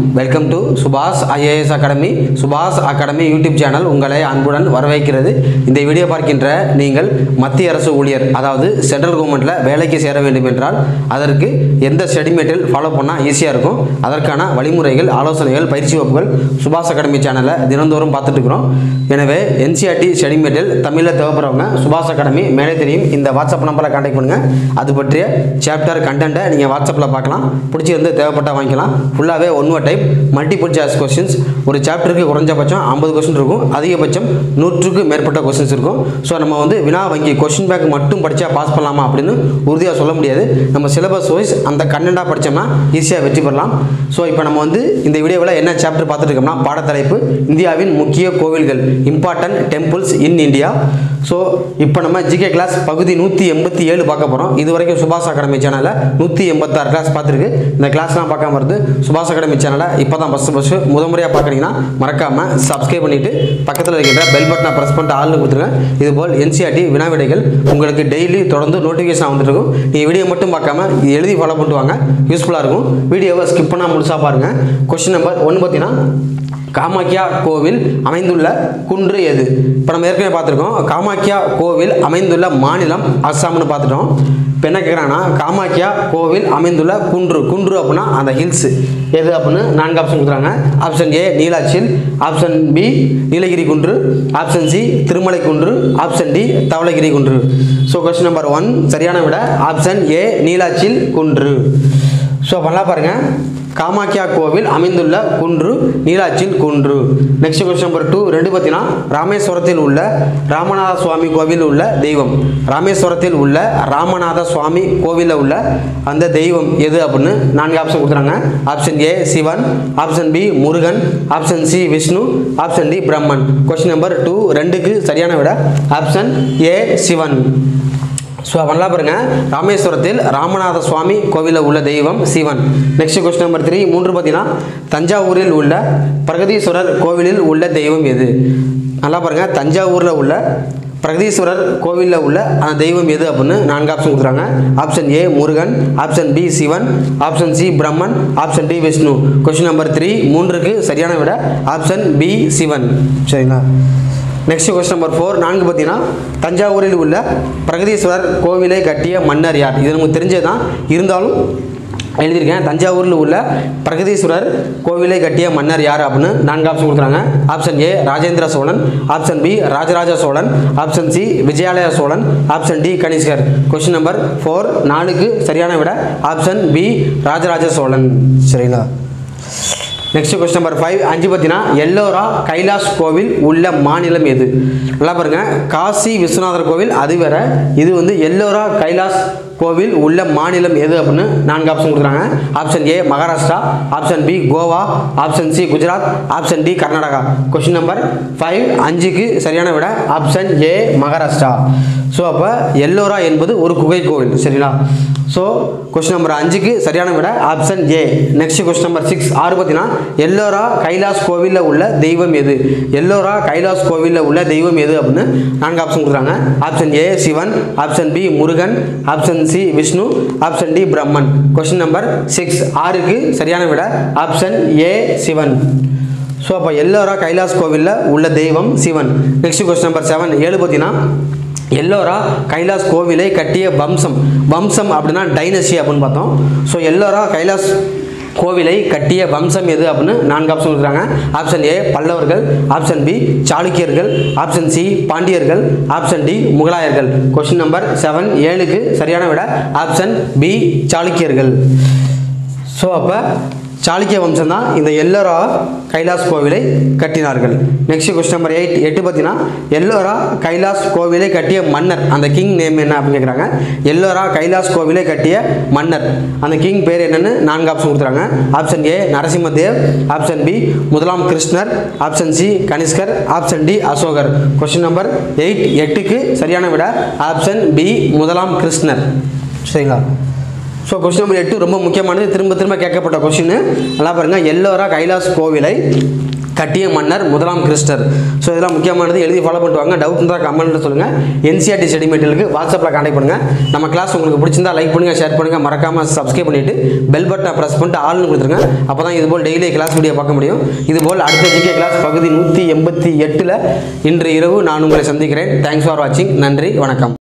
welcome to Subash IAS academy Subash academy YouTube channel உங்களை அன்புடன் வரவேற்கிறது இந்த வீடியோ பார்க்கின்ற நீங்கள் மத்திய அரசு ஊழியர் அதாவது சென்ட்ரல் கவர்மெண்ட்டில் வேலைக்கு சேர வேண்டும் என்றால் அதற்கு எந்த ஸ்டடி மெட்டீரியல் ஃபாலோ பண்ணால் ஈஸியாக இருக்கும் அதற்கான வழிமுறைகள் ஆலோசனைகள் பயிற்சி வகுப்புகள் சுபாஷ் அகாடமி சேனலில் தினந்தோறும் பார்த்துட்டு இருக்கிறோம் எனவே என்சிஆர்டி ஸ்டடி மெட்டீரியல் தமிழில் தேவைப்படுறவங்க சுபாஷ் அகாடமி மேலே தெரியும் இந்த வாட்ஸ்அப் நம்பரில் கான்டாக்ட் பண்ணுங்கள் அது பற்றிய சாப்டர் கண்டென்ட்டை நீங்கள் வாட்ஸ்அப்பில் பார்க்கலாம் பிடிச்சிருந்து தேவைப்பட்டால் வாங்கிக்கலாம் ஃபுல்லாகவே ஒன் ஒரு டைப் மல்டிபிள் சாய்ஸ் கொஸ்டின்ஸ் ஒரு சாப்டருக்கு குறைஞ்சபட்சம் ஐம்பது கொஸ்டின் இருக்கும் அதிகபட்சம் நூற்றுக்கு மேற்பட்ட கொஸ்டின்ஸ் இருக்கும் ஸோ நம்ம வந்து வினா வங்கி கொஸ்டின் பேங்க் மட்டும் படித்தா பாஸ் பண்ணலாமா அப்படின்னு உறுதியாக சொல்ல முடியாது நம்ம சிலபஸ் வைஸ் அந்த கண்டென்ட்டாக படித்தோம்னா ஈஸியாக வெற்றி பெறலாம் ஸோ இப்போ நம்ம வந்து இந்த வீடியோவில் என்ன சாப்டர் பார்த்துட்டு இருக்கோம்னா பாடத்தலைப்பு இந்தியாவின் முக்கிய கோவில்கள் important temples in India so இப்போ நம்ம ஜிகே கிளாஸ் பகுதி நூற்றி எண்பத்தி ஏழு பார்க்க போகிறோம் இது வரைக்கும் சுபாஷ் அகாடமி சேனலில் நூற்றி எண்பத்தாறு கிளாஸ் பார்த்துருக்கு இந்த கிளாஸ்லாம் பார்க்காம வருது சுபாஷ் அகாடமி சேனலை இப்போ தான் ஃபஸ்ட்டு ஃபஸ்ட்டு முத முறையாக பார்க்குறீங்கன்னா மறக்காமல் சப்ஸ்கிரைப் பண்ணிவிட்டு பக்கத்தில் இருக்கின்ற பெல் பட்டனை ப்ரெஸ் பண்ணிட்டு ஆள்னு கொடுத்துருங்க இதுபோல் என்சிஆர்டி வினா விடைகள் உங்களுக்கு டெய்லி தொடர்ந்து நோட்டிஃபிகேஷன் வந்துட்டு இருக்கும் நீங்கள் வீடியோ மட்டும் பார்க்காம இது எழுதி ஃபாலோ பண்ணிட்டு வாங்க யூஸ்ஃபுல்லாக இருக்கும் வீடியோவை ஸ்கிப் பண்ணால் முழுசாக பாருங்கள் கொஸ்டின் நம்பர் ஒன்று பார்த்தீங்கன்னா காமாக்கியா கோவில் அமைந்துள்ள குன்று எது இப்போ நம்ம ஏற்கனவே பார்த்துருக்கோம் காமாக்கியா கோவில் அமைந்துள்ள மாநிலம் அஸ்ஸாம்னு பார்த்துட்டோம் இப்போ என்ன கேட்குறாங்கன்னா காமாக்கியா கோவில் அமைந்துள்ள குன்று குன்று அப்படின்னா அந்த ஹில்ஸ் எது அப்படின்னு நான்கு ஆப்ஷன் கொடுக்குறாங்க option A Nilachal option B Nilgiri குன்று ஆப்ஷன் சி திருமலை குன்று ஆப்ஷன் டி தவளகிரி குன்று ஸோ கொஸ்டின் நம்பர் ஒன் சரியான விட ஆப்ஷன் ஏ நீலாச்சில் குன்று ஸோ பண்ணலாம் பாருங்கள் காமாக்கியா கோவில் அமைந்துள்ள குன்று நீலாச்சில் குன்று நெக்ஸ்ட் கொஸ்டின் நம்பர் டூ ரெண்டு பார்த்தீங்கன்னா ராமேஸ்வரத்தில் உள்ள ராமநாத சுவாமி கோவில் உள்ள தெய்வம் ராமேஸ்வரத்தில் உள்ள ராமநாத சுவாமி கோவிலில் உள்ள அந்த தெய்வம் எது அப்படின்னு நான்கு ஆப்ஷன் கொடுக்குறாங்க option A Sivan option B Murugan option C Vishnu option D Brahman question number two ரெண்டுக்கு சரியான விட ஆப்ஷன் ஏ சிவன் ஸோ பண்ணலாம் பாருங்க ராமேஸ்வரத்தில் ராமநாத சுவாமி கோவிலில் உள்ள தெய்வம் Sivan next question number three மூன்று பார்த்தீங்கன்னா தஞ்சாவூரில் உள்ள பிரகதீஸ்வரர் கோவிலில் உள்ள தெய்வம் எது நல்லா பாருங்க தஞ்சாவூரில் உள்ள பிரகதீஸ்வரர் கோவிலில் உள்ள அந்த தெய்வம் எது அப்படின்னு நான்கு ஆப்ஷன் கொடுக்குறாங்க option A Murugan option B Sivan option C Brahman option D Vishnu question number three மூன்றுக்கு சரியான விட ஆப்ஷன் பி சிவன் சரிங்களா நெக்ஸ்ட் கொஸ்டின் நம்பர் ஃபோர் நான்கு பார்த்தீங்கன்னா தஞ்சாவூரில் உள்ள பிரகதீஸ்வரர் கோவிலை கட்டிய மன்னர் யார் இது நமக்கு தெரிஞ்சது தான் இருந்தாலும் எழுதியிருக்கேன் தஞ்சாவூரில் உள்ள பிரகதீஸ்வரர் கோவிலை கட்டிய மன்னர் யார் அப்படின்னு நான்கு ஆப்ஷன் கொடுக்குறாங்க option A Rajendra Cholan option B Rajaraja Cholan option C Vijayalaya Cholan option D Kanishkar question number four நாலுக்கு சரியான விட ஆப்ஷன் பி ராஜராஜ சோழன் சரிங்களா நெக்ஸ்ட் கொஸ்டின் நம்பர் ஃபைவ் அஞ்சு பார்த்தீங்கன்னா எல்லோரா கைலாஷ் கோவில் உள்ள மாநிலம் எது நல்லா பாருங்க காசி விஸ்வநாதர் கோவில் அது வேற இது வந்து எல்லோரா கைலாஷ் கோவில் உள்ள மாநிலம் எது அப்படின்னு நான்கு ஆப்ஷன் கொடுக்குறாங்க option A Maharashtra option B Goa option C Gujarat option D Karnataka question number five அஞ்சுக்கு சரியான விட ஆப்ஷன் ஏ மகாராஷ்டிரா ஸோ அப்போ எல்லோரா என்பது ஒரு குகை கோவில் சரிங்களா ஸோ கொஸ்டின் நம்பர் அஞ்சுக்கு சரியான விட option A next question number six ஆறு பார்த்தீங்கன்னா எல்லோரா கைலாஷ் கோவிலில் உள்ள தெய்வம் எது எல்லோரா கைலாஷ் கோவிலில் உள்ள தெய்வம் எது அப்படின்னு நான்கு ஆப்ஷன் கொடுக்குறாங்க option A Sivan option B Murugan option C Vishnu option D Brahman question number six ஆறுக்கு சரியான விட ஆப்ஷன் ஏ சிவன் ஸோ அப்போ எல்லோரா கைலாஷ் கோவிலில் உள்ள தெய்வம் Sivan next question number seven ஏழு பார்த்தீங்கன்னா எல்லோரா கைலாஷ் கோவிலை கட்டிய வம்சம் வம்சம் அப்படின்னா டைனசி அப்படின்னு பார்த்தோம் ஸோ எல்லோரா கைலாஷ் கோவிலை கட்டிய வம்சம் எது அப்படின்னு நான்கு ஆப்ஷன் கொடுக்குறாங்க ஆப்ஷன் ஏ பல்லவர்கள் ஆப்ஷன் பி சாளுக்கியர்கள் ஆப்ஷன் சி பாண்டியர்கள் ஆப்ஷன் டி முகலாயர்கள் கொஸ்டின் நம்பர் செவன் ஏழுக்கு சரியான விட ஆப்ஷன் பி சாளுக்கியர்கள் ஸோ அப்போ சாளுக்கிய வம்சம் தான் இந்த எல்லோரா கைலாஷ் கோவிலை கட்டினார்கள் நெக்ஸ்ட் கொஸ்டின் நம்பர் எயிட் எட்டு பார்த்தீங்கன்னா எல்லோரா கைலாஷ் கோவிலை கட்டிய மன்னர் அந்த கிங் நேம் என்ன அப்படின்னு கேட்குறாங்க எல்லோரா கைலாஷ் கோவிலை கட்டிய மன்னர் அந்த கிங் பேர் என்னன்னு நான்கு ஆப்ஷன் கொடுத்துறாங்க option A Narasimhadev option B முதலாம் Krishnar option C Kanishkar option D Ashokar question number eight எட்டுக்கு சரியான விட ஆப்ஷன் பி முதலாம் கிருஷ்ணர் சரிங்களா ஸோ கொஸ்டின் நம்பர் எட்டு ரொம்ப முக்கியமானது திரும்ப திரும்ப கேட்கப்பட்ட கொஸ்டின் நல்லா பாருங்கள் எல்லோரா கைலாஷ் கோவிலை கட்டிய மன்னர் முதலாம் கிறிஸ்டர் ஸோ இதெல்லாம் முக்கியமானது எழுதி ஃபாலோ பண்ணிட்டு வாங்க டவுட் இருந்தால் கமெண்ட்டில் சொல்லுங்கள் என்சிஆர்டி ஸ்டடி மெட்டீரியலுக்கு வாட்ஸ்அப்பில் கான்டாக்ட் பண்ணுங்கள் நம்ம கிளாஸ் உங்களுக்கு பிடிச்சிருந்தா லைக் பண்ணுங்கள் ஷேர் பண்ணுங்கள் மறக்காமல் சப்ஸ்கிரைப் பண்ணிவிட்டு பெல் பட்டனை ப்ரெஸ் பண்ணிட்டு ஆள்னு கொடுத்துருங்க அப்போ தான் இதுபோல் டெய்லி கிளாஸ் வீடியோ பார்க்க முடியும் இதுபோல் அடுத்த ஜிகே கிளாஸ் பகுதி நூற்றி எண்பத்தி எட்டில் இன்று இரவு நான் உங்களை சந்திக்கிறேன் தேங்க்ஸ் ஃபார் வாட்சிங் நன்றி வணக்கம்